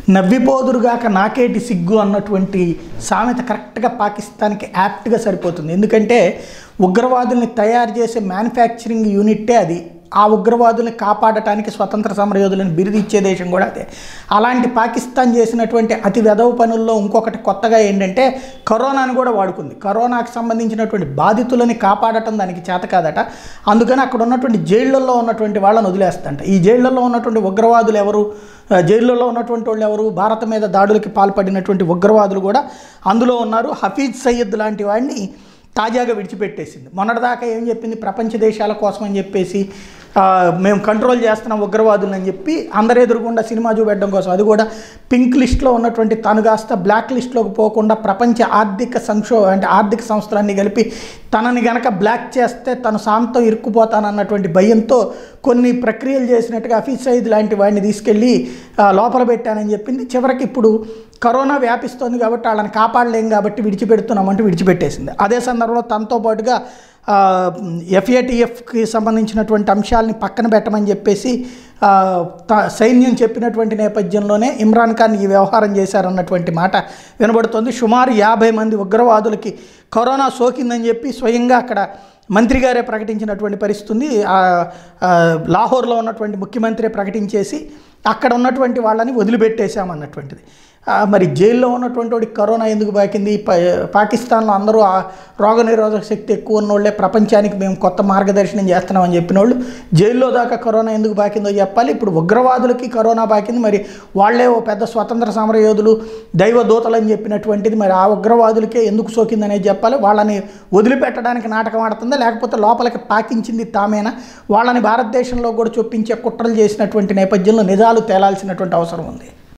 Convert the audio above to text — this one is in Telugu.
నవ్విపోదురుగాక నాకేటి సిగ్గు అన్నటువంటి సామెత కరెక్ట్గా పాకిస్తాన్కి యాప్ట్గా సరిపోతుంది ఎందుకంటే ఉగ్రవాదుల్ని తయారు చేసే మ్యానుఫ్యాక్చరింగ్ యూనిట్టే అది ఆ ఉగ్రవాదుల్ని కాపాడటానికి స్వతంత్ర సమరయోధులను బిరుదిచ్చే దేశం కూడా అదే అలాంటి పాకిస్తాన్ చేసినటువంటి అతి వెధవ పనుల్లో ఇంకొకటి కొత్తగా ఏంటంటే కరోనాను కూడా వాడుకుంది కరోనాకు సంబంధించినటువంటి బాధితులని కాపాడటం దానికి చేత కాదట అందుకని అక్కడ ఉన్నటువంటి జైళ్ళల్లో ఉన్నటువంటి వాళ్ళని వదిలేస్తంట ఈ జైళ్ళల్లో ఉన్నటువంటి ఉగ్రవాదులు ఎవరు ఆ, జైళ్ళల్లో ఉన్నటువంటి వాళ్ళు ఎవరు భారత మీద దాడులకి పాల్పడినటువంటి ఉగ్రవాదులు కూడా అందులో ఉన్నారు హఫీజ్ సయ్యద్ లాంటి వాడిని తాజాగా విడిచిపెట్టేసింది మొన్నటిదాకా ఏం చెప్పింది ప్రపంచ దేశాల కోసం అని చెప్పేసి ఆ, మేము కంట్రోల్ చేస్తున్నాం ఉగ్రవాదులు అని చెప్పి అందరు ఎదురుగుండా సినిమా చూపెట్టడం కోసం అది కూడా పింక్ లిస్ట్లో ఉన్నటువంటి తను కాస్త బ్లాక్ లిస్ట్లోకి పోకుండా ప్రపంచ ఆర్థిక సంక్షో అంటే ఆర్థిక సంస్థలన్నీ కలిపి తనని గనక బ్లాక్ చేస్తే తను శాంతం ఇరుక్కుపోతానన్నటువంటి భయంతో కొన్ని ప్రక్రియలు చేసినట్టుగా హఫీజ్ సయీద్ లాంటి వాడిని తీసుకెళ్ళి ఆ, లోపల పెట్టానని చెప్పింది చివరికి ఇప్పుడు కరోనా వ్యాపిస్తోంది కాబట్టి వాళ్ళని కాపాడలేం కాబట్టి విడిచిపెడుతున్నామంటూ విడిచిపెట్టేసింది అదే సందర్భంలో తనతో పాటుగా ఎఫ్ఏటిఎఫ్కి సంబంధించినటువంటి అంశాలని పక్కన పెట్టమని చెప్పేసి ఆ, త- సైన్యం చెప్పినటువంటి నేపథ్యంలోనే ఇమ్రాన్ ఖాన్ ఈ వ్యవహారం చేశారన్నటువంటి మాట వినబడుతోంది సుమారు యాభై మంది ఉగ్రవాదులకి కరోనా సోకిందని చెప్పి స్వయంగా అక్కడ మంత్రి గారే ప్రకటించినటువంటి పరిస్థితి ఉంది ఆ, ఆ, లాహోర్లో ఉన్నటువంటి ముఖ్యమంత్రి ప్రకటించేసి అక్కడ ఉన్నటువంటి వాళ్ళని వదిలిపెట్టేశామన్నటువంటిది ఆ, మరి జైల్లో ఉన్నటువంటి వాడికి కరోనా ఎందుకు పాకింది పా- పాకిస్తాన్లో అందరూ ఆ రోగనిరోధక శక్తి ఎక్కువ ఉన్నోళ్ళే ప్రపంచానికి మేము కొత్త మార్గదర్శనం చేస్తున్నామని చెప్పిన వాళ్ళు జైల్లో దాకా కరోనా ఎందుకు పాకిందో చెప్పాలి ఇప్పుడు ఉగ్రవాదులకి కరోనా పాకింది మరి వాళ్ళే ఓ పెద్ద స్వతంత్ర సమరయోధులు దైవ దూతలని చెప్పినటువంటిది మరి ఆ ఉగ్రవాదులకే ఎందుకు సోకిందనేది చెప్పాలి వాళ్ళని వదిలిపెట్టడానికి నాటకం ఆడుతుందా లేకపోతే లోపలికి పాకించింది తామేనా వాళ్ళని భారతదేశంలో కూడా చొప్పించే కుట్రలు చేసినటువంటి నేపథ్యంలో నిజాలు తేలాల్సినటువంటి అవసరం ఉంది